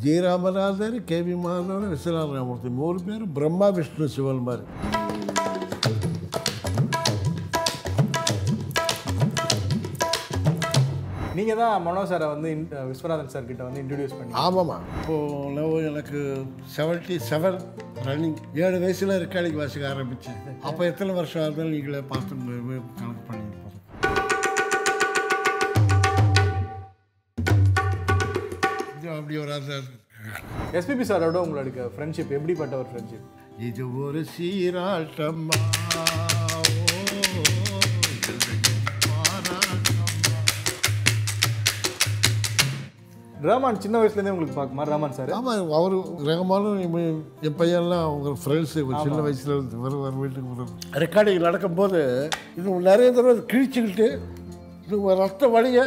G Ramanathar K V Madhavan Viswanatha Ramurthy மூணு பேர் பிரம்மா விஷ்ணு சிவன் மாதிரி நீங்கள் தான் மனோ சாரை வந்து in- விஸ்வநாதன் சார் கிட்ட வந்து இன்ட்ரடியூஸ் பண்ணி ஆமாம்மா இப்போது எனக்கு செவன்ட்டி செவன் ரன்னிங் ஏழு வயசில் ரெக்கார்டிங் வாசிக்க ஆரம்பித்தேன் அப்போ எத்தனை வருஷம் ஆகுதுன்னு நீங்களே பார்த்து ம- ம- கணக்கு பண்ணிட்டு போகிறேன் இது அப்படி ஒரு அந்த எஸ்பிபி சாரோட உங்களோட ஃப்ரெண்ட்ஷிப் எப்படிப்பட்ட ஒரு ஃப்ரெண்ட்ஷிப் இது ஒரு சீராட்டம்மா ஓ, இது பாராட்டம்மா. ரஹ்மான் சின்ன வயசுலேருந்தே உங்களுக்கு பார்க்குமா ரஹ்மான் சார் ஆமாம் அவர் ரகமானும் என் பையன்லாம் அவங்க ஃப்ரெண்ட்ஸு சின்ன வயசுல இருந்து வரும் வர வீட்டுக்கு வரும் ரெக்கார்டிங் நடக்கும்போது இது நிறைய தடவை கிழிச்சுக்கிட்டு இது ஒரு ரத்த வழியை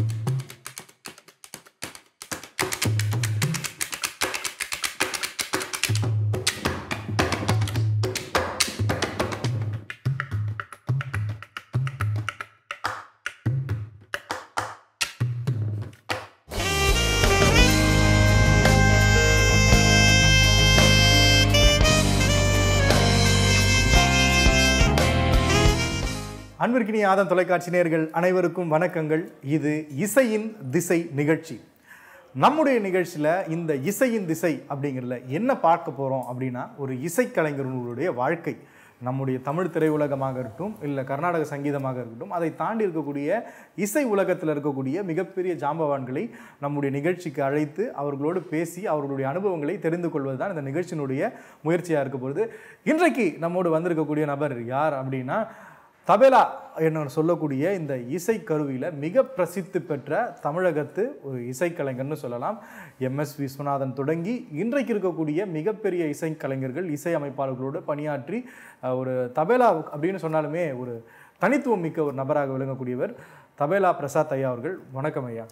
அன்பிற்கினி ஆதம் தொலைக்காட்சி நேயர்கள் அனைவருக்கும் வணக்கங்கள் இது இசையின் திசை நிகழ்ச்சி நம்முடைய நிகழ்ச்சியில் இந்த இசையின் திசை அப்படிங்கிறதுல என்ன பார்க்க போகிறோம் அப்படின்னா ஒரு இசைக்கலைஞர்களுடைய வாழ்க்கை நம்முடைய தமிழ் திரையுலகமாக இருக்கட்டும் இல்லை கர்நாடக சங்கீதமாக இருக்கட்டும் அதை தாண்டி இருக்கக்கூடிய இசை உலகத்தில் இருக்கக்கூடிய மிகப்பெரிய ஜாம்பவான்களை நம்முடைய நிகழ்ச்சிக்கு அழைத்து அவர்களோடு பேசி அவர்களுடைய அனுபவங்களை தெரிந்து கொள்வது தான் இந்த நிகழ்ச்சியினுடைய முயற்சியாக இருக்க போகுது இன்றைக்கு நம்மோடு வந்திருக்கக்கூடிய நபர் யார் அப்படின்னா தபேலா என்ன சொல்லக்கூடிய இந்த இசை கருவியில் மிக பிரசித்தி பெற்ற தமிழகத்து ஒரு இசைக்கலைஞர்னு சொல்லலாம் எம்எஸ் விஸ்வநாதன் தொடங்கி இன்றைக்கு இருக்கக்கூடிய மிகப்பெரிய இசைக்கலைஞர்கள் இசை அமைப்பாளர்களோடு பணியாற்றி அஹ், ஒரு தபேலா அப்படின்னு சொன்னாலுமே ஒரு தனித்துவம் மிக்க ஒரு நபராக விளங்கக்கூடியவர் தபேலா பிரசாத் ஐயா அவர்கள் வணக்கம் ஐயா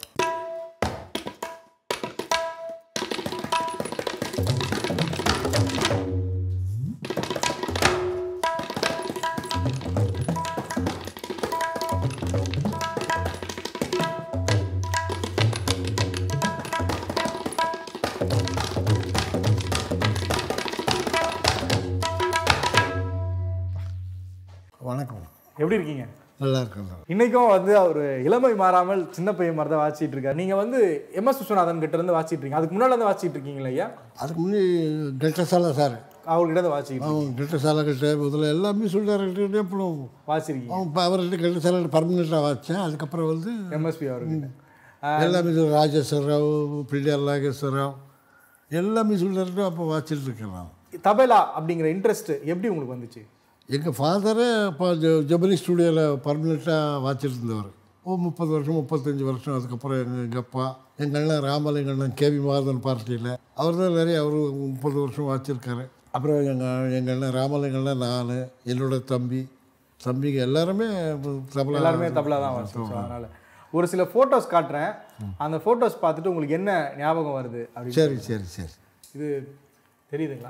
வணக்கம் எப்படி இருக்கீங்க நல்லா இருக்கேன் இன்னைக்கும் வந்து அவர் இளமை மாறாமல் சின்ன பையன் மாதிரி தான் வாசிட்டு இருக்காரு நீங்க வந்து எம்எஸ் விஸ்வநாதன் கிட்ட இருந்து வாசிட்டு இருக்கீங்க அதுக்கு முன்னாடி இருந்து வாசிட்டு இருக்கீங்களா ஐயா அதுக்கு முன்னாடி கெட்டசாலா சார் அவர்கிட்ட இருந்து வாசிக்கிட்டு அவன் கெட்டசாலா கிட்ட முதல்ல எல்லாமே சொல்லிட்டாரு அப்புறம் வாசிருக்கீங்க அவன் இப்போ அவர்கிட்ட கெட்டசாலா பர்மனெண்ட்டாக வாச்சேன் அதுக்கப்புறம் வந்து எம்எஸ்பி அவர்கிட்ட எல்லாமே இது ராஜேஸ்வர ராவ் பிள்ளையார் நாகேஸ்வர ராவ் எல்லாமே சொல்லிட்டு அப்போ வாச்சிட்டு இருக்கேன் நான் தபேலா அப்படிங்கிற இன்ட்ரெஸ்ட் எப்படி உங்களுக்கு வந்துச்சு எங்கள் ஃபாதரே இப்போ ஜெபனி ஸ்டுடியோவில் பர்மனெண்ட்டாக வாச்சிட்டு இருந்தவர் ஓ முப்பது வருஷம் முப்பத்தஞ்சு வருஷம் அதுக்கப்புறம் எங்கள் எங்கள் அப்பா எங்கள் அண்ணன் ராமலிங்க அண்ணன் கேவி மாதன் பார்ட்டியில் அவர் தான் நிறைய அவர் முப்பது வருஷம் வாச்சிருக்காரு அப்புறம் எங்கள் எங்கள் அண்ணன் ராமலிங்க அண்ணன் நான் என்னோட தம்பி தம்பிங்க எல்லாருமே தபலா எல்லாருமே தபலா தான் வாசிச்சோம் அதனால ஒரு சில ஃபோட்டோஸ் காட்டுறேன் அந்த ஃபோட்டோஸ் பார்த்துட்டு உங்களுக்கு என்ன ஞாபகம் வருது அப்படின்னு சரி சரி சரி இது தெரியுதுங்களா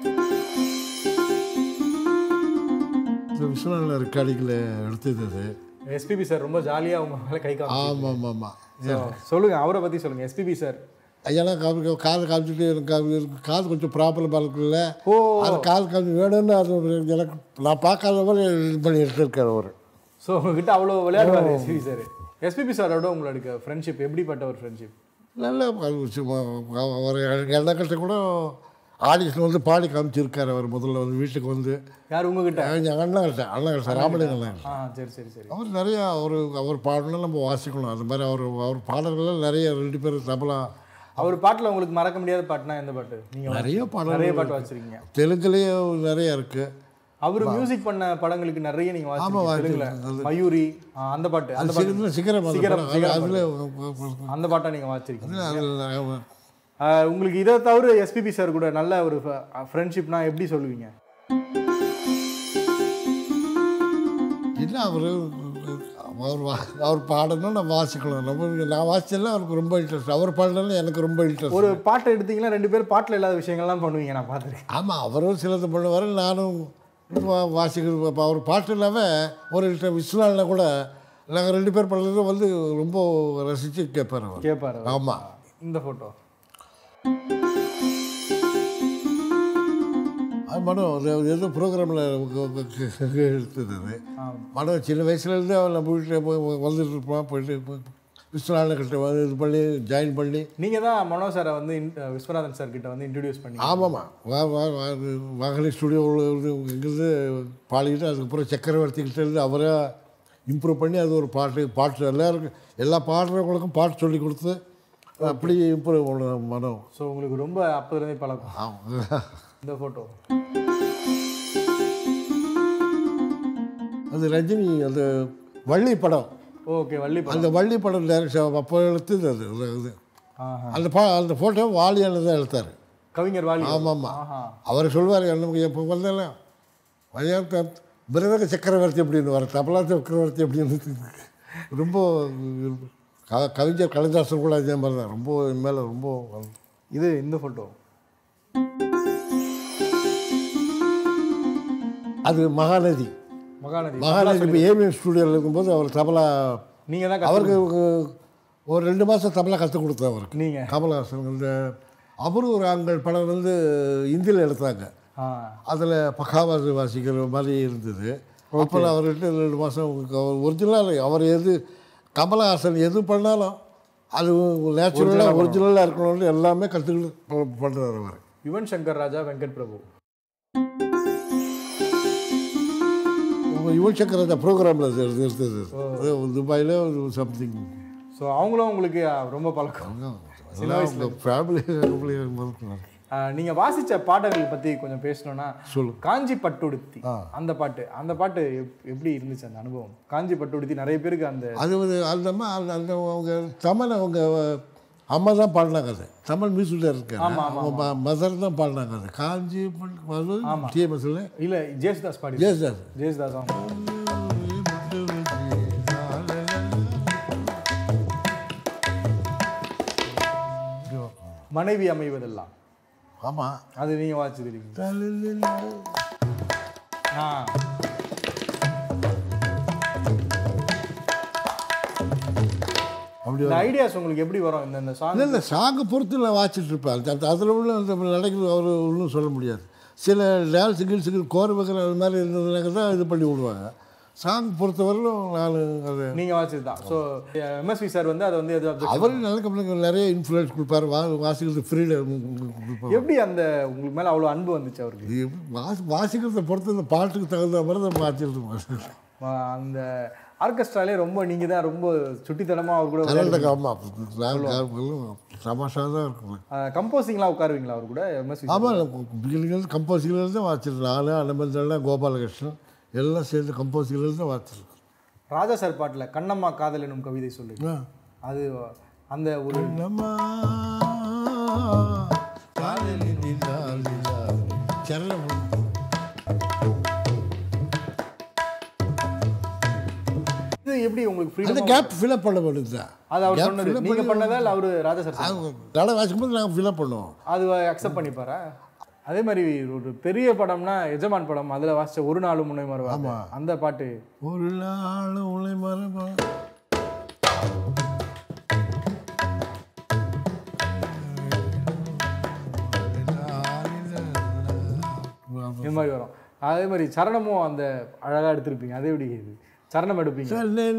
இந்த விஸ்வநாத ரெக்கார்டிங்கில் எடுத்தது அது எஸ்பிபி சார் ரொம்ப ஜாலியாக உங்க மேலே கை காமிச்சு ஆமாம் ஆமாம் ஆமாம் சொல்லுங்க அவரை பற்றி சொல்லுங்க எஸ்பிபி சார் ஐயெல்லாம் காது காது காமிச்சிட்டு எனக்கு காது காது கொஞ்சம் ப்ராப்ளமாக இருக்குல்ல ஓ அது காது காமி வேணும்னு அது ஒரு எனக்கு நான் பார்க்காத மாதிரி இது பண்ணி எடுத்துருக்காரு அவர் ஸோ உங்ககிட்ட அவ்வளோ விளையாடுவார் எஸ்பிபி சார் எஸ்பிபி சாரோட உங்களோட ஃப்ரெண்ட்ஷிப் எப்படிப்பட்ட ஒரு ஃப்ரெண்ட்ஷிப் நல்ல அது சும்மா அவர் எண்ணக்கிட்ட கூட ஆடிஷன் வந்து பாடி காமிச்சிருக்காரு அவர் முதல்ல வந்து வீட்டுக்கு வந்து யார் உங்ககிட்ட எங்கள் அண்ணங்கிட்ட அண்ணங்கிட்ட ராமலிங்க அண்ணன் ஆ சரி சரி சரி அவர் நிறைய அவர் அவர் பாடலாம் நம்ம வாசிக்கணும் அது மாதிரி அவர் அவர் பாடல்கள்லாம் நிறைய ரெண்டு பேரும் தபலா அவர் பாட்டில் உங்களுக்கு மறக்க முடியாத பாட்டுனா எந்த பாட்டு நீங்கள் நிறைய பாடல் நிறைய பாட்டு வச்சிருக்கீங்க தெலுங்குலேயே நிறைய இருக்குது அவர் மியூசிக் பண்ண படங்களுக்கு நிறைய நீங்க ஆமாம் வாசிச்சிருக்கீங்க தெலுங்குல மயூரி ஆ, அந்த பாட்டு அந்த பாட்டு சிகரம் சிகரம் அந்த சிகரம், படம். சிகரம் அதில் அந்த பாட்டை நீங்க வாசிச்சிருக்கீங்க அதில் ஆ, உங்களுக்கு இதை தவிர எஸ்பிபி சார் கூட நல்ல ஒரு ஃப்ரெண்ட்ஷிப்னா எப்படி சொல்லுவீங்க இல்லை அவர் அவர் வா- அவர் பாடணும் நான் வாசிக்கணும் நம்ம நான் வாசிச்சதில் அவருக்கு ரொம்ப இன்ட்ரெஸ்ட் அவர் பாடணும் எனக்கு ரொம்ப இன்ட்ரெஸ்ட் ஒரு பாட்டை எடுத்தீங்கன்னா ரெண்டு பேரும் பாட்டில் இல்லாத விஷயங்கள்லாம் பண்ணுவீங்க நான் பார்த்துருக்கேன் ஆமாம் அவரும் சிலது பண்ணுவார் நானும் வா- வாசிக்கிறது இப்போ அவர் பாட்டு இல்லாமல் ஒரு இஷ்ட விஸ்வநாளில் கூட நாங்கள் ரெண்டு பேர் பாடுறது வந்து ரொம்ப ரசித்து கேட்பார் அவர் கேட்பாரு ஆமாம் இந்த ஃபோட்டோ அது மனம் அது ஏதோ ப்ரோக்ராமில் எடுத்தது அது மனம் சின்ன வயசுலேருந்தே அவன் நம்ம வீட்டில் போய் வந்துட்டு இருப்பான் போயிட்டு போய் விஸ்வநாதன் வந்து இது பண்ணி ஜாயின் பண்ணி நீங்க தான் மனோ சாரை வந்து in- விஸ்வநாதன் சார் கிட்ட வந்து இன்ட்ரடியூஸ் பண்ணி ஆமாம்மா வா வா வா மகளிர் ஸ்டுடியோவில் இருந்து இங்கிருந்து பாடிக்கிட்டு அதுக்கப்புறம் சக்கரவர்த்தி கிட்ட இருந்து அவரே இம்ப்ரூவ் பண்ணி அது ஒரு பாட்டு பாட்டு எல்லாருக்கும் எல்லா பாடுறவங்களுக்கும் பாட்டு சொல்லி கொடுத்து அப்படி இம்ப்ரூவ் பண்ண மனம் ஸோ உங்களுக்கு ரொம்ப அப்போதுலேருந்தே பழக்கம் ஆமாம் இந்த ஃபோட்டோ அது ரஜினி அந்த வள்ளி படம் ஓகே வள்ளி படம் அந்த வள்ளி படம் டைரக்ஷன் அப்போ எடுத்தது அது அது இது ஆஹா அந்த பா அந்த ஃபோட்டோ வாலியால் தான் எடுத்தார் கவிஞர் வாலி ஆமாம்மா ஆஹா அவர் சொல்வார் நமக்கு எப்போ வந்தாலும் வயத்த மிருதக சக்கரவர்த்தி அப்படின்னு வர தபலா சக்கரவர்த்தி அப்படின்னு ரொம்ப க- கவிஞர் கலிதாசன் கூட அதே மாதிரி தான் ரொம்ப என் மேலே ரொம்ப இது இந்த ஃபோட்டோ அது மகாநதி மகாநதி மகாநதி இப்போ ஏவிஎம் ஸ்டூடியோவில் இருக்கும்போது அவர் தபலா நீங்க தான் அவருக்கு ஒரு ரெண்டு மாதம் தபலா கற்றுக் கொடுத்தேன் அவருக்கு நீங்க கமலஹாசன் இந்த அவரும் ஒரு ஆண்கள் படம் வந்து இந்தியில் எடுத்தாங்க ஆ அதில் பக்காவாசி வாசிக்கிற மாதிரி இருந்தது அப்புறம் அவர்கிட்ட ரெண்டு மாதம் அவர் ஒரிஜினலாக அவர் எது கமலஹாசன் எது பண்ணாலும் அது நேச்சுரலாக ஒரிஜினலாக இருக்கணும்னு எல்லாமே கற்றுக்கிட்டு பண்ணுறாரு அவர் யுவன் சங்கர் ராஜா வெங்கட் பிரபு உங்கள் யுவன் சங்கர் அந்த ப்ரோக்ராமில் இருந்தது அது துபாயில் சம்திங் ஸோ அவங்களும் உங்களுக்கு ரொம்ப பழக்கம் அதெல்லாம் உங்கள் ஃபேமிலி ஃபேமிலி ஆ, நீங்க வாசிச்ச பாடல்கள் பத்தி கொஞ்சம் பேசணும்னா சொல்லு. காஞ்சி பட்டுடுத்தி அந்த பாட்டு அந்த பாட்டு எப்- எப்படி இருந்துச்சு அந்த அனுபவம் காஞ்சி பட்டுடுத்தி நிறைய பேருக்கு அந்த அது வந்து அந்த அம்மா அந்த அந்த அவங்க தமிழ் அவங்க அம்மா தான் பாடினாங்க அது தமிழ் மியூசிக்கில் இருக்காங்க அவங்க மதர் தான் பாடினாங்க அது காஞ்சி டிஎம்எஸ்ல இல்ல ஜேசுதாஸ் பாடி ஜேசுதாஸ் ஜேசுதாஸ் அவங்க மனைவி அமைவதெல்லாம் ஆமாம் அது நீங்க வாசிச்சிருக்கீங்க ஆ அப்படி இந்த ஐடியாஸ் உங்களுக்கு எப்படி வரும் இந்த இந்த சாங் இல்லை இல்லை சாங்கை பொறுத்து நான் வாசிச்சுட்டு இருப்பேன் அந்த அதில் உள்ள அந்த நடக்கிறது அவர் ஒன்றும் சொல்ல முடியாது சில டான்ஸு கீழ்ஸுக்கு கோர் வைக்கிற அது மாதிரி இருந்ததுனாக்க தான் இது பண்ணி விடுவாங்க சாங் பொறுத்தவரையிலும் நான் அது நீங்க வாசிச்சது தான் ஸோ எம்எஸ்வி சார் வந்து அதை வந்து எது object- அவர் நல்ல நிறைய இன்ஃப்ளூயன்ஸ் கொடுப்பாரு வா வாசிக்கிறது ஃப்ரீடம் கொடுப்பாரு எப்படி அந்த உங்களுக்கு மேல அவ்வளவு அன்பு வந்துச்சு அவருக்கு இது எப்படி வாசி வாசிக்கிறத பொறுத்து இந்த பாட்டுக்கு தகுந்த மாதிரி தான் மாற்றிடுது ஆ, அந்த ஆர்கெஸ்ட்ராலே ரொம்ப நீங்க தான் ரொம்ப சுட்டித்தனமா அவர் கூட கரண்ட ஆமாம் நான் சமாஷாக தான் இருக்கும் கம்போசிங்லாம் உட்காருவீங்களா அவர் கூட எம்எஸ்வி ஆமாம் பிகினிங்லேருந்து கம்போசிங்லேருந்து தான் வாசிச்சிருக்கேன் நான் அனமந்தெல்லாம் கோபாலகிருஷ்ணன் எல்லாம் சேர்ந்து கம்போசிங்லேருந்து தான் வாசிச்சிருக்கேன் ராஜா சார் பாட்டுல கண்ணம்மா காதல் எனும் கவிதை சொல்லுங்க அது அந்த ஒரு நம்ம காதலின் நின்றால் நின்றால் சரணம் இது எப்படி உங்களுக்கு அந்த ஃப்ரீடம் கேப் ஃபில்அப் பண்ண வேண்டியது அது அவர் சொன்னது நீங்க பண்ணதா இல்ல அவரு ராஜா சார் சொன்னதா? கடை வாசிக்கும்போது நாங்கள் ஃபில்அப் பண்ணுவோம் அது அக்செப்ட் பண்ணிப்பாரா அதே மாதிரி ஒரு பெரிய படம்னா எஜமான் படம் அதுல வாசிச்ச ஒரு நாள் முனை மறுவா அந்த பாட்டு ஒரு நாள் உங்களை மரபா இந்த மாதிரி வரும் அதே மாதிரி சரணமும் அந்த அழகா எடுத்திருப்பீங்க அதே எப்படி இது சரணம் எடுப்பீங்க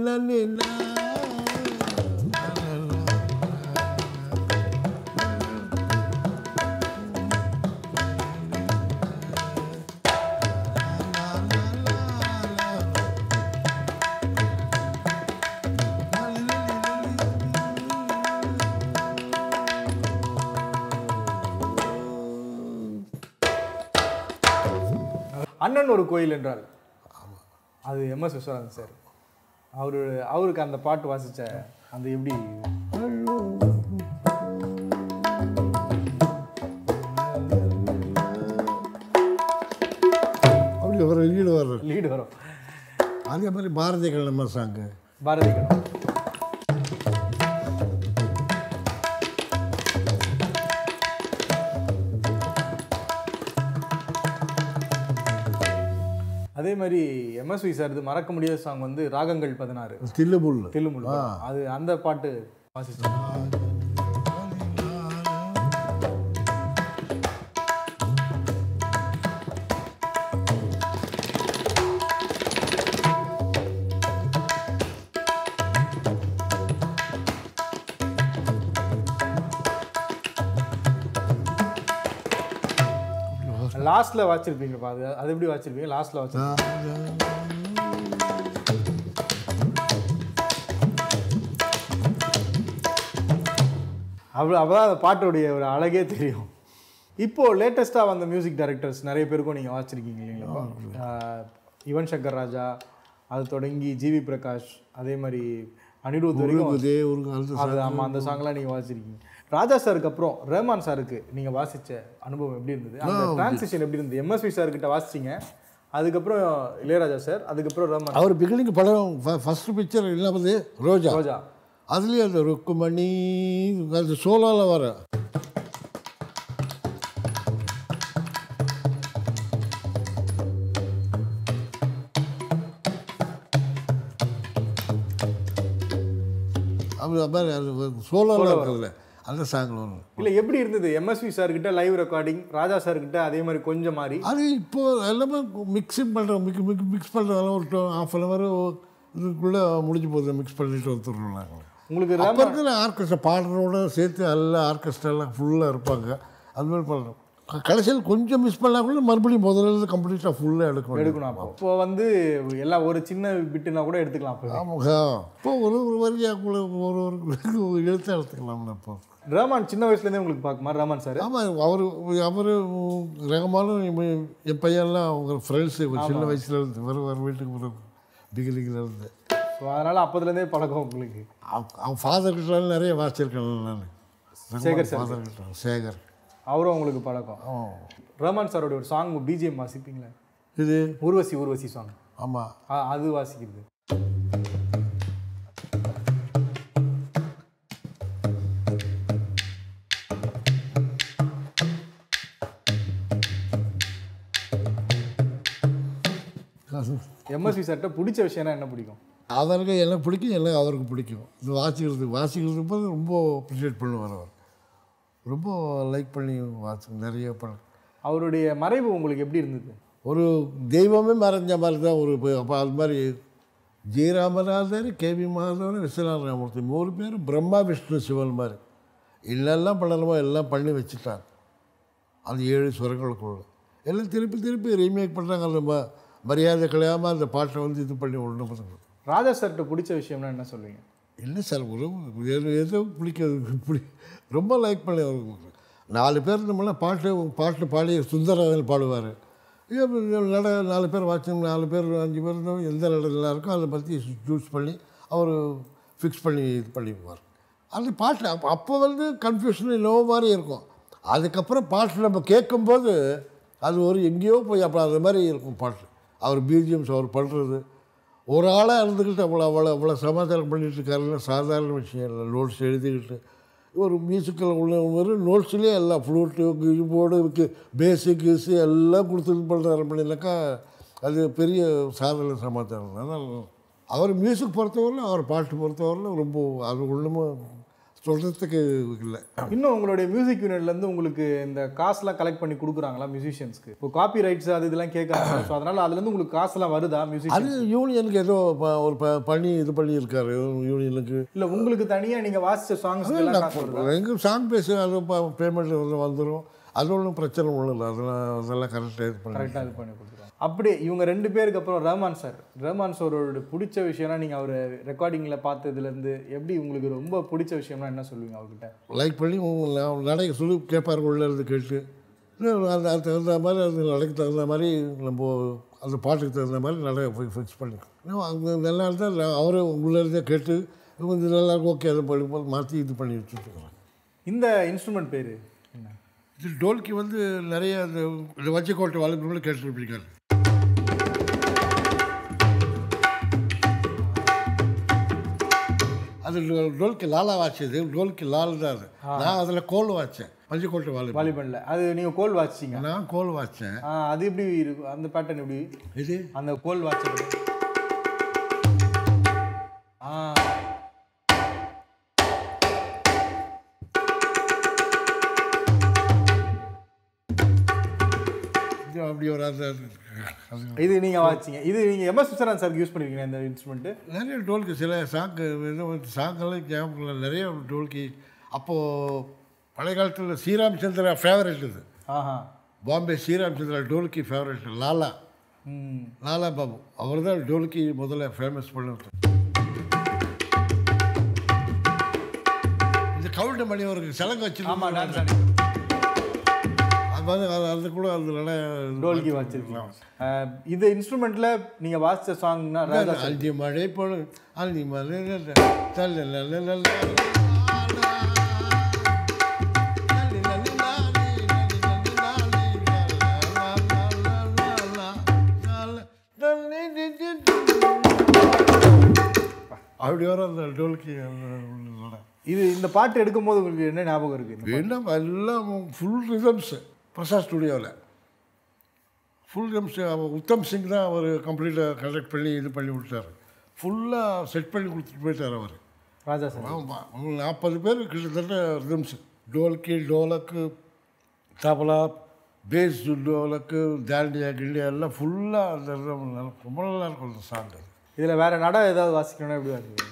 அண்ணன் ஒரு கோயில் என்றால் அது எம்எஸ் விஸ்வநாதன் சார் அவரு அவருக்கு அந்த பாட்டு வாசிச்ச அந்த எப்படி அப்படி ஒரு ஈடு வர்றது லீடு வரும் அதே மாதிரி பாரதிய கண்ணம்மா சாங்கு பாரதி கண்ணன் அதே மாதிரி எம்எஸ்வி சார் இது மறக்க முடியாத சாங் வந்து ராகங்கள் பதினாறு தில்லுமுள் தெலுங்குல அது அந்த பாட்டு வாசிச்சோம் லாஸ்ட்ல வாச்சிருப்பீங்கப்பா அது அது எப்படி வாச்சிருப்பீங்க லாஸ்ட்ல வச்சிருப்பீங்க அவ்வளோ அப்பதான் அந்த பாட்டுடைய ஒரு அழகே தெரியும் இப்போ லேட்டஸ்ட்டாக வந்த மியூசிக் டைரக்டர்ஸ் நிறைய பேருக்கும் நீங்கள் வாச்சிருக்கீங்க இல்லைங்களா ஆஹ் யுவன் சங்கர் ராஜா அது தொடங்கி ஜிவி பிரகாஷ் அதே மாதிரி அனிருத் வரைக்கும் இதே ஒரு காலத்து அது ஆமாம் அந்த சாங்லாம் நீங்கள் வாசிச்சிருக்கீங்க ராஜா சாருக்கு அப்புறம் ரஹ்மான் சாருக்கு நீங்கள் வாசிச்ச அனுபவம் எப்படி இருந்தது அந்த டிரான்சிஷன் எப்படி இருந்தது எம்எஸ்வி சார் கிட்ட வாசிச்சிங்க அதுக்கப்புறம் இளையராஜா சார் அதுக்கப்புறம் ரஹ்மான் அவர் பிகினிங் படம் ஃபஸ்ட்டு பிக்சர் இல்லாமல் ரோஜா ரோஜா அதுலேயே அந்த ருக்குமணி அது சோலாவில் வர அப்படி அது மாதிரி அது சோலாவில் இருக்கிறதுல அந்த சாங்கில் வரும் இல்லை எப்படி இருந்தது எம்எஸ்வி சார் கிட்ட லைவ் ரெக்கார்டிங் ராஜா சார் கிட்ட அதே மாதிரி கொஞ்சம் மாறி அது இப்போ எல்லாமே மிக்ஸிங் பண்ணுறோம் மிக் மிக் மிக்ஸ் பண்ணுறதெல்லாம் ஒரு ஹாஃப் அன் ஹவர் இதுக்குள்ளே முடிஞ்சு போகுது மிக்ஸ் பண்ணிட்டு வந்துடுறோம் நாங்கள் உங்களுக்கு அப்போ இருக்கிற ஆர்கெஸ்ட்ரா பாடுறோட சேர்த்து எல்லாம் ஆர்கெஸ்ட்ராலாம் ஃபுல்லாக இருப்பாங்க அது மாதிரி பண்ணுறோம் கடைசியில் கொஞ்சம் மிஸ் பண்ணால் கூட மறுபடியும் முதல்ல இருந்து கம்ப்ளீட்டாக ஃபுல்லாக எடுக்கணும் எடுக்கணும் அப்போ இப்போ வந்து எல்லாம் ஒரு சின்ன பிட்டுனா கூட எடுத்துக்கலாம் அப்போ ஆமாங்க இப்போ ஒரு ஒரு வரியாக ஒரு ஒரு எழுத்தாக எடுத்துக்கலாம்ல இப்போ ரஹ்மான் சின்ன வயசுலேருந்தே உங்களுக்கு பார்க்குமா ரஹ்மான் சார் ஆமாம் அவர் அவர் ரகமானும் இவன் என் பையன்லாம் அவங்க ஃப்ரெண்ட்ஸு சின்ன வயசுல இருந்து வர வர வீட்டுக்கு வர பிகினிங்கில் இருந்து ஸோ அதனால் அப்போதுலேருந்தே பழக்கம் உங்களுக்கு அவ- அவன் ஃபாதர் கிட்ட நிறைய வாசிச்சிருக்கேன் நான் சேகர் சார். ஃபாதர் கிட்ட சேகர் அவரும் உங்களுக்கு பழக்கம் ஆ ரஹ்மான் சாரோட ஒரு சாங் பிஜிஎம் வாசிப்பீங்களா இது ஊர்வசி ஊர்வசி சாங் ஆமாம் அது வாசிக்கிறது எம்எஸ்வி சார்கிட்ட பிடிச்ச விஷயம்னா என்ன பிடிக்கும் அவருக்கு எனக்கு பிடிக்கும் எனக்கு அவருக்கு பிடிக்கும் இது வாசிக்கிறது வாசிக்கிறது போது ரொம்ப அப்ரிஷியேட் பண்ணுவார் அவர் ரொம்ப லைக் பண்ணி வாசி நிறைய பண்ண அவருடைய மறைவு உங்களுக்கு எப்படி இருந்தது ஒரு தெய்வமே மறைஞ்ச மாதிரி தான் ஒரு இப்போ அப்போ அது மாதிரி ஜி ராமநாதர் கேவி மாதவன் விஸ்வநாத ராமூர்த்தி மூணு பேர் பிரம்மா விஷ்ணு சிவன் மாதிரி என்னெல்லாம் பண்ணணுமோ எல்லாம் பண்ணி வச்சுட்டாங்க அந்த ஏழு சுரங்களுக்குள்ள எல்லாம் திருப்பி திருப்பி ரீமேக் பண்ணுறாங்க அந்த ம மரியாதை கலையாமல் அந்த பாட்டை வந்து இது பண்ணி ஒன்று பண்ணுறது ராஜா சார்கிட்ட பிடிச்ச விஷயம்னா என்ன சொல்லுவீங்க இல்லை சார் ஒரு எது எதோ பிடிக்காது பிடி ரொம்ப லைக் பண்ணி அவருக்கு நாலு பேர் இருந்தோம்னா பாட்டு பாட்டு பாடி சுந்தரராஜன் பாடுவார் நட நாலு பேர் வாட்சம் நாலு பேர் அஞ்சு பேர் இருந்தோம் எந்த நட நல்லா இருக்கோ அதை பற்றி சூஸ் பண்ணி அவர் ஃபிக்ஸ் பண்ணி இது பண்ணிக்குவார் அந்த பாட்டு அப்போ அப்போ வந்து கன்ஃபியூஷன் என்னவோ மாதிரி இருக்கும் அதுக்கப்புறம் பாட்டு நம்ம கேட்கும்போது அது ஒரு எங்கேயோ போய் அப்போ அது மாதிரி இருக்கும் பாட்டு அவர் பிஜிஎம்ஸ் அவர் பண்ணுறது ஒரு ஆளாக இருந்துக்கிட்டு அவ்வளோ அவ்வளோ அவ்வளோ சமாதானம் பண்ணிட்டு இருக்காருன்னா சாதாரண விஷயம் இல்லை நோட்ஸ் எழுதிக்கிட்டு ஒரு மியூசிக்கில் உள்ள ஒரு நோட்ஸ்லேயே எல்லாம் ஃப்ளூட்டு கீபோர்டு பேஸு கீஸு எல்லாம் கொடுத்து இது பண்ணுறாரு அப்படின்னாக்கா அது பெரிய சாதனை சமாதானம் அதனால் அவர் மியூசிக் பொறுத்தவரையில் அவர் பாட்டு பொறுத்தவரையில் ரொம்ப அது ஒன்றுமே சொல்கிறதுக்கு இல்லை இன்னும் உங்களுடைய மியூசிக் யூனிட்லேருந்து உங்களுக்கு இந்த காசுலாம் கலெக்ட் பண்ணி கொடுக்குறாங்களா மியூசிஷியன்ஸ்க்கு இப்போ காப்பி ரைட்ஸ் அது இதெல்லாம் கேட்குறாங்க ஸோ அதனால் அதுலேருந்து உங்களுக்கு காசுலாம் வருதா மியூசிஷியன் அது யூனியனுக்கு ஏதோ ப- ஒரு ப பண்ணி இது பண்ணியிருக்காரு யூனியனுக்கு இல்லை உங்களுக்கு தனியாக நீங்கள் வாசித்த சாங்ஸ்க்கு காசு வருதா எங்கள் சாங் பேச அது பேமெண்ட் வந்துடும் அது ஒன்றும் பிரச்சனை ஒன்றும் இல்லை அதெல்லாம் அதெல்லாம் கரெக்டாக இது பண்ணி கரெக்டாக இது பண்ணி கொடுத்துருவாங்க அப்படியே இவங்க ரெண்டு பேருக்கு அப்புறம் ரஹ்மான் சார் ரஹ்மான் சாரோட பிடிச்ச விஷயம்னா நீங்கள் அவர் ரெக்கார்டிங்கில் பார்த்ததுலேருந்து எப்படி உங்களுக்கு ரொம்ப பிடிச்ச விஷயம்னா என்ன சொல்லுவீங்க அவர்கிட்ட லைக் பண்ணி உங்க நடை சொல்லி கேட்பார் உள்ள இருந்து கேட்டு இன்னும் அந்த அதுக்கு தகுந்த மாதிரி அது நடைக்கு தகுந்த மாதிரி நம்ம அந்த பாட்டுக்கு தகுந்த மாதிரி நடை போய் ஃபிக்ஸ் பண்ணிக்கணும் அங்கே நல்லா இருந்தால் அவரே உள்ளே இருந்தே கேட்டு கொஞ்சம் நல்லா இருக்கும் ஓகே அதை பண்ணி மாற்றி இது பண்ணி வச்சுருக்கோம் இந்த இன்ஸ்ட்ருமெண்ட் பேர் என்ன இது டோல்கி வந்து நிறைய அந்த இந்த வச்சிக்கோட்டை வாழ்க்கை கேட்டுருப்பீங்க அது டோ- டோல்கி லாலா வாட்சது டோல்கி லால் தான் அது நான் அதில் கோல் வாட்சேன் பஞ்சக்கோட்டை வாலி வாலிபனில் அது நீங்கள் கோல் வாசிச்சிங்க நான் கோல் வாட்சேன் ஆ அது எப்படி இருக்கும் அந்த பேட்டர்ன் எப்படி இது அந்த கோல் வாட்ச் ஆ இது அப்படி ஒரு அந்த அது இது நீங்கள் வாட்சிங்க இது நீங்கள் எம்எஸ் விஸ்வநாத் சார் யூஸ் பண்ணிருக்கீங்க இந்த இன்ஸ்ட்ருமெண்ட்டு நிறைய டோல்கி சில சாங்கு சாங்கெல்லாம் ஞாபகம் இல்லை. நிறைய டோல்கி அப்போது பழைய காலத்தில் ஸ்ரீராம் சந்திரா ஃபேவரட் இது ஆஹா பாம்பே ஸ்ரீராமச்சந்திரா டோல்கி ஃபேவரட் லாலா ம் லாலா பாபு அவர் தான் டோல்கி முதல்ல ஃபேமஸ் பண்ணவர் இந்த கவுண்டமணி அவருக்கு சலங்கு ஆமாம் வச்சு டான்ஸ் ஆடி அது வந்து அது அது கூட அது நல்லா டோல்கி வச்சிருக்கலாம் அஹ், இந்த இன்ஸ்ட்ருமெண்ட்ல நீங்க வாசிச்ச சாங்னா ராஜா அஞ்சு மழை போல அஞ்சு மழை தல்ல லல்ல லல்ல. அப்படி வர அந்த டோல்கி இது இந்த பாட்டு எடுக்கும்போது உங்களுக்கு என்ன ஞாபகம் இருக்கு வேண்டாம் எல்லாம் ஃபுல் ரிதம்ஸு பிரசாத் ஸ்டுடியோவில் ஃபுல் ரிதம்ஸ் உத்தம் சிங் தான் அவர் கம்ப்ளீட்டாக கலெக்ட் பண்ணி இது பண்ணி விட்டார் ஃபுல்லாக செட் பண்ணி கொடுத்துட்டு போயிட்டார் அவர் ராஜா சார் ஆமாம் நாற்பது பேர் கிட்டத்தட்ட ரிதம்ஸ் டோல்கி டோலக்கு தபலா பேஸ் டோலக்கு தாண்டியா கிண்டியா எல்லாம் ஃபுல்லாக அந்த rhythm நல்லா- ரொம்ப நல்லா இருக்கும் அந்த சாங் இதுல வேற நட ஏதாவது வாசிக்கணும்னா எப்படி வாசிப்பீங்க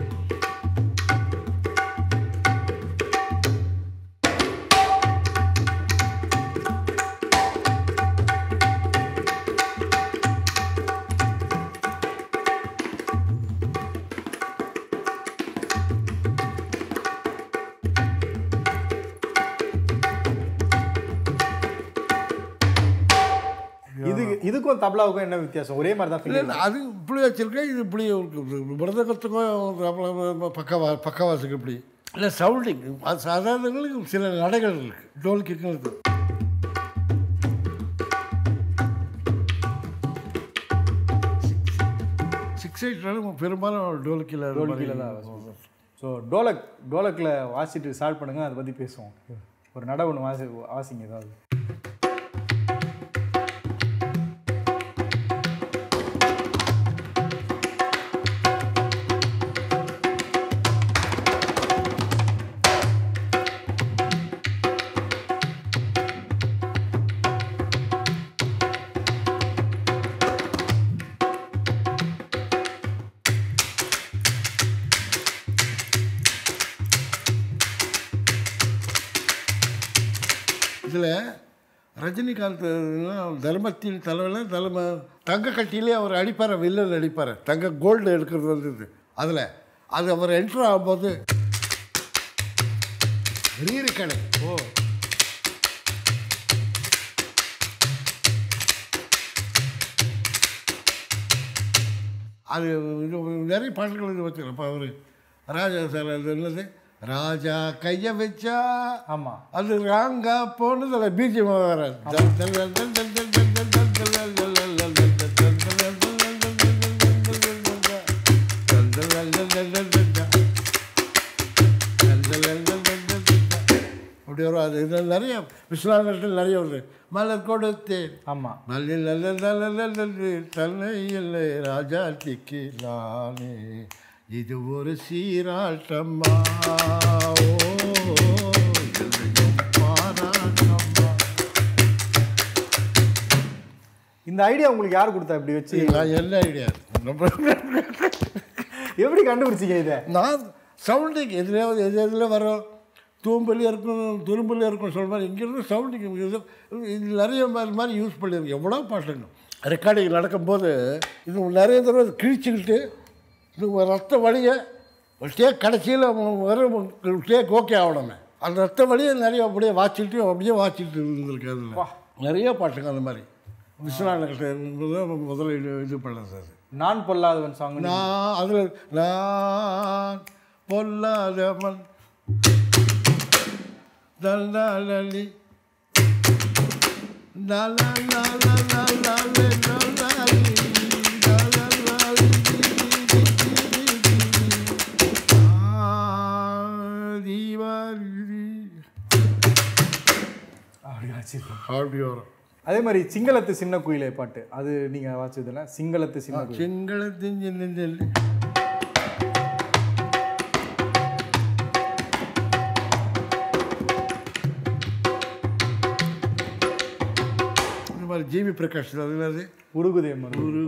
இது இதுக்கும் தபலாவுக்கும் என்ன வித்தியாசம் ஒரே மாதிரி தான் இல்லை feel இல்லை அது இப்படி வச்சுருக்கேன் இது இப்படி இருக்குது மிருதகத்துக்கும் பக்கவா பக்கவாசுக்கு இப்படி இல்லை சவுண்டிங் அது சாதாரணங்களுக்கு சில நடைகள் இருக்குது டோல்கிக்கும் இருக்குது சிக்ஸ் எயிட்னாலும் பெரும்பாலும் டோல்கியில் டோல்கில தான் ஸோ டோலக் டோலக்கில் வாசிட்டு ஸ்டார்ட் பண்ணுங்க அதை பற்றி பேசுவோம் ஒரு நட ஒன்று வாசி வாசிங்க ஏதாவது இதில் ரஜினிகாந்த் தர்மத்தின் தலைவரில் தலைம தங்க கட்டியிலே அவர் அடிப்பார் வில்லன் அடிப்பார் தங்க கோல்டு எடுக்கிறது வந்தது அதில் அது அவர் என்ட்ரு ஆகும்போது ரீரு கடை ஓ அது இது நிறைய பாட்டுகள் இது வச்சுருக்கேன் இப்போ அவர் ராஜா சார் அது என்னது ராஜா கையை வச்சா ஆமாம் அது ராங்கா போனது அதில் பிஜிஎம் வராது அப்படி வரும் அது இது நிறைய விஸ்வநாதத்தில் நிறைய வருது மலர் கொடுத்தேன் ஆமாம் நல்ல நல்ல நல்ல நல்ல தன்னை இல்லை ராஜாத்திக்கு நானே இது ஒரு சீராட்டம்மா ஓ, எல்லையும் பாராட்டம்மா. இந்த ஐடியா உங்களுக்கு யார் கொடுத்தா இப்படி வச்சு நான் என்ன ஐடியா எப்படி கண்டுபிடிச்சிங்க இதை நான் சவுண்டிங் எதுலையாவது எது எதில் வரும் தூம்பலி இருக்கும் துரும்பலி இருக்கும் சொல்ற மாதிரி இங்கேருந்து சவுண்டிங் இது இது நிறைய மாதிரி மாதிரி யூஸ் பண்ணியிருக்கேன் எவ்வளோ பாட்டுங்க ரெக்கார்டிங் நடக்கும்போது இது நிறைய தடவை கிழிச்சுக்கிட்டு இது ஒரு ரத்த வழியை ஒரு டேக் கடைசியில் வரும் டேக் ஓகே ஆகணுமே அந்த ரத்த வழியை நிறைய அப்படியே வாச்சிட்டு அப்படியே வாச்சிட்டு இருந்திருக்கு அதில் நிறைய பாட்டுங்க அந்த மாதிரி விஸ்வநாதன் முதல்ல இது இது பண்ணது அது நான் பொல்லாதவன் சாங் நான் அதில் நான் பொல்லாதவன் தல்லாலி அப்படி வாசிருக்கோம் அப்படி வரும் அதே மாதிரி சிங்களத்து சின்ன குயிலை பாட்டு அது நீங்க வாசிச்சதுல சிங்களத்து சின்ன குயில் செங்களத்தின் சின்னஞ்சல் இந்த மாதிரி ஜிவி பிரகாஷ் அது என்னது உருகுதே மரு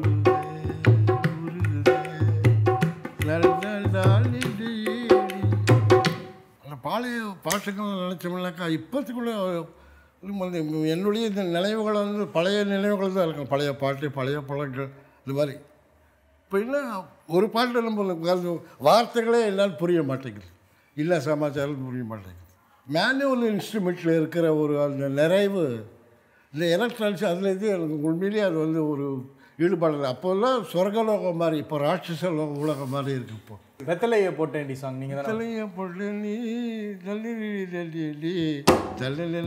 அந்த பாளைய பாட்டுகள் நினச்சோம்னாக்கா இப்போத்துக்குள்ள வந்து என்னுடைய இந்த நினைவுகள் வந்து பழைய நினைவுகள் தான் இருக்கும் பழைய பாட்டு பழைய பழங்கள் இந்த மாதிரி இப்போ என்ன ஒரு பாட்டு நம்ம அது வார்த்தைகளே எல்லாம் புரிய மாட்டேங்குது இல்லை சமாச்சாரம் புரிய மாட்டேங்குது மேனுவல் இன்ஸ்ட்ருமெண்ட்டில் இருக்கிற ஒரு அந்த நிறைவு இந்த எலக்ட்ரானிக்ஸ் அதில் இது எனக்கு உண்மையிலேயே அது வந்து ஒரு ஈடுபாடு இல்லை அப்போல்லாம் சொர்க்கலோகம் மாதிரி இப்போ ராட்சச லோ- உலகம் மாதிரி இருக்கு இப்போ வெத்தலையை போட்டேன்டி சாங் நீங்கள் தானே தலைய பொண்ணு நீ தள்ளி தள்ளி தள்ளி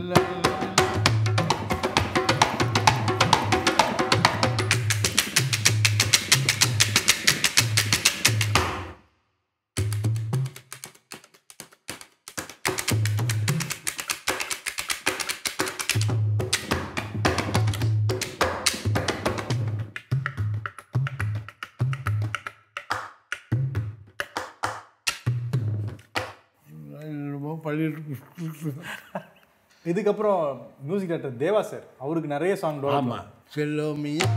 என்னமோ பண்ணிட்டு இதுக்கப்புறம் மியூசிக் டைரக்டர் தேவா சார் அவருக்கு நிறைய சாங் ஆமாம் செல்லோமியா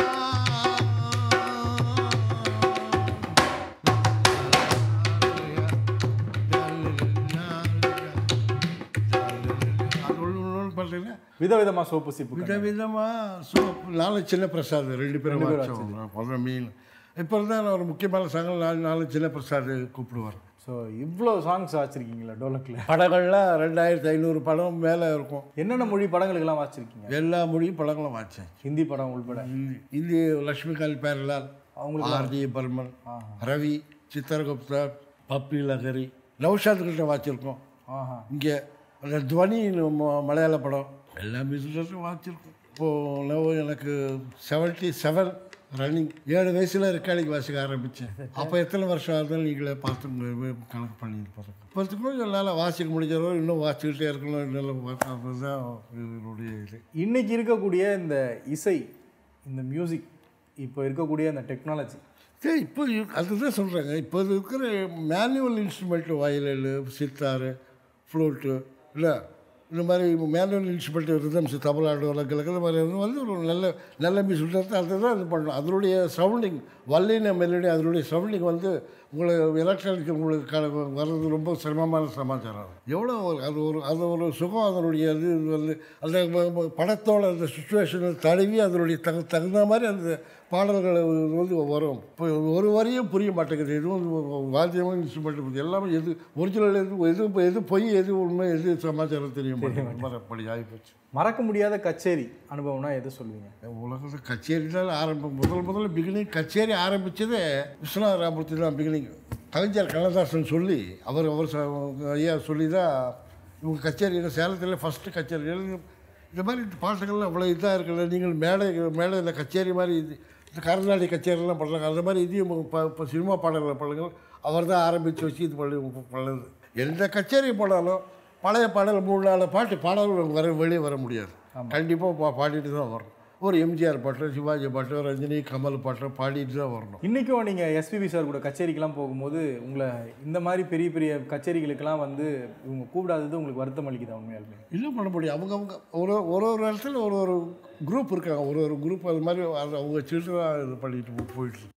பார்த்தீங்கன்னா விதவிதமா சோப்பு சிப்பு விதவிதமாக சோப்பு நாலு சின்ன பிரசாத் ரெண்டு பேரும் வச்சோம் முதல்ல மீன் இப்போ இருந்தால் ஒரு முக்கியமான சங்கல் நாலு நாலு சின்ன பிரசாத் கூப்பிடுவார் ஸோ இவ்வளோ சாங்ஸ் வச்சிருக்கீங்களா டோலக்கில் படங்கள்லாம் ரெண்டாயிரத்தி ஐநூறு படம் மேலே இருக்கும் என்னென்ன மொழி படங்களுக்கெல்லாம் வாசிச்சிருக்கீங்க எல்லா மொழியும் படங்களும் வாச்சேன் ஹிந்தி படம் உள்பட இந்தி இந்தி லக்ஷ்மிகாந்த் பேரலால் அவங்களுக்கு ஆர்டி பர்மன் ரவி சித்திரகுப்தா பப்பி லஹரி நௌஷாத் கிட்ட வாச்சிருக்கோம் ஆஹா இங்கே அந்த துவனி ம- மலையாள படம் எல்லா மியூசிக்கும் வாச்சிருக்கோம் இப்போது எனக்கு செவன்ட்டி செவன் ரன்னிங் ஏழு வயசில் ரெக்கார்டிங் வாசிக்க ஆரம்பித்தேன் அப்போ எத்தனை வருஷம் ஆகுதுன்னு நீங்களே பார்த்து கணக்கு பண்ணியிருப்பாங்க இப்போத்துக்கும் என்னால் வாசிக்க முடிஞ்சதோ இன்னும் வாசிக்கிட்டே இருக்கணும் இன்னும் பார்த்தா தான் இதனுடைய இது இன்னைக்கு இருக்கக்கூடிய இந்த இசை இந்த மியூசிக் இப்போ இருக்கக்கூடிய இந்த டெக்னாலஜி சரி இப்போ இ- அதுதான் சொல்கிறாங்க இப்போ இருக்கிற மேனுவல் இன்ஸ்ட்ருமெண்ட்டு வயலில் சித்தாரு ஃப்ளூட்டு இல்லை இந்த மாதிரி மேனுவல் இன்ஸ்ட்ருமெண்ட் ரிதம்ஸ் தபலாடு வழக்கில் இந்த மாதிரி இது வந்து ஒரு நல்ல நல்ல மியூசிக் அதுதான் இது பண்ணணும் அதனுடைய சவுண்டிங் வல்லின மெலடி அதனுடைய சவுண்டிங் வந்து உங்களுக்கு எலக்ட்ரானிக் உங்களுக்கு க வர்றது ரொம்ப சிரமமான சமாச்சாரம் எவ்வளோ ஒரு அது ஒரு அது ஒரு சுகம் அதனுடைய இது இது வந்து அந்த ம- ம- படத்தோட அந்த சுச்சுவேஷனை தழுவி அதனுடைய தகு தகுந்த மாதிரி அந்த பாடல்கள் வந்து வரும் இப்போ ஒரு வரியும் புரிய மாட்டேங்குது எதுவும் வாத்தியமும் இன்ஸ்ட்ருமெண்ட் எல்லாமே எது ஒரிஜினல் எது எது எது பொய் எது உண்மை எது சமாச்சாரம் தெரிய மாட்டேங்குது அப்படி ஆகிப்போச்சு மறக்க முடியாத கச்சேரி அனுபவம்னா எது சொல்லுவீங்க உலகத்தில் கச்சேரி தான் ஆரம்பம் முதல் முதல்ல பிகினிங் கச்சேரி ஆரம்பித்ததே விஸ்வநாத ராமூர்த்தி தான் பிகினிங் கலைஞர் கண்ணதாசன் சொல்லி அவர் அவர் ச- ஐயா சொல்லி தான் இவங்க கச்சேரி சேலத்தில் ஃபஸ்ட்டு கச்சேரி எழுதி இந்த மாதிரி இந்த பாட்டுகள்லாம் அவ்வளோ இதாக இருக்குல்ல நீங்கள் மேடை மேடையில் கச்சேரி மாதிரி இது இந்த கர்நாடக கச்சேரிலாம் பண்ணுறாங்க அந்த மாதிரி இதையும் இப்போ இப்போ சினிமா பாடல்கள் பாடல்கள் அவர் தான் ஆரம்பித்து வச்சு இது பண்ணி பண்ணது எந்த கச்சேரி போனாலும் பழைய பாடல் மூணு நாலு பாட்டு பாடல்கள் வர வெளியே வர முடியாது கண்டிப்பாக பா பாடிட்டு தான் வரணும் ஒரு எம்ஜிஆர் பாட்டு சிவாஜி பாட்டு ரஜினி கமல் பாட்டு பாடிட்டு தான் வரணும் இன்றைக்கும் நீங்கள் எஸ்பிபி சார் கூட கச்சேரிக்கெல்லாம் போகும்போது உங்களை இந்த மாதிரி பெரிய பெரிய கச்சேரிகளுக்கெல்லாம் வந்து இவங்க கூப்பிடாதது உங்களுக்கு வருத்தம் அளிக்குதா உண்மையாலுமே என்ன பண்ண முடியும் அவங்க அவங்க ஒரு ஒரு ஒரு இடத்துல ஒரு ஒரு குரூப் இருக்காங்க ஒரு ஒரு குரூப் அது மாதிரி அது அவங்க சில்ட்ரனாக இது பண்ணிட்டு போ- போயிட்டு இருக்கு.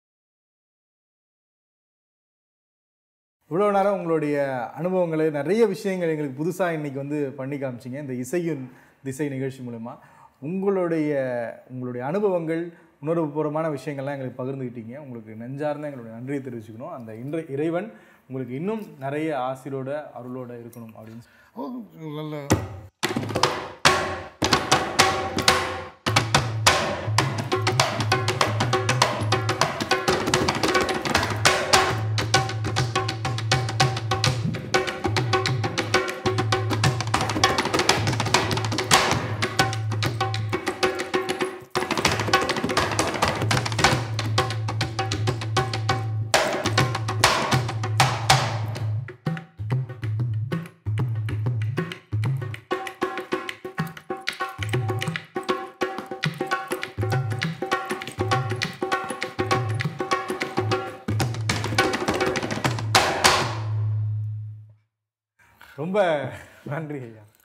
இவ்வளோ நேரம் உங்களுடைய அனுபவங்களை நிறைய விஷயங்கள் எங்களுக்கு புதுசாக இன்னைக்கு வந்து பண்ணி காமிச்சிங்க இந்த இசையின் திசை நிகழ்ச்சி மூலமா உங்களுடைய உங்களுடைய அனுபவங்கள் உணர்வுபூர்வமான விஷயங்கள்லாம் எங்களுக்கு பகிர்ந்துக்கிட்டீங்க உங்களுக்கு நெஞ்சார்ந்த எங்களுடைய நன்றியை தெரிவிச்சுக்கணும் அந்த இன்றை இறைவன் உங்களுக்கு இன்னும் நிறைய ஆசிரோட அருளோட இருக்கணும் அப்படின்னு சொல்லி. ஓ, நல்ல ரொம்ப நன்றி ஐயா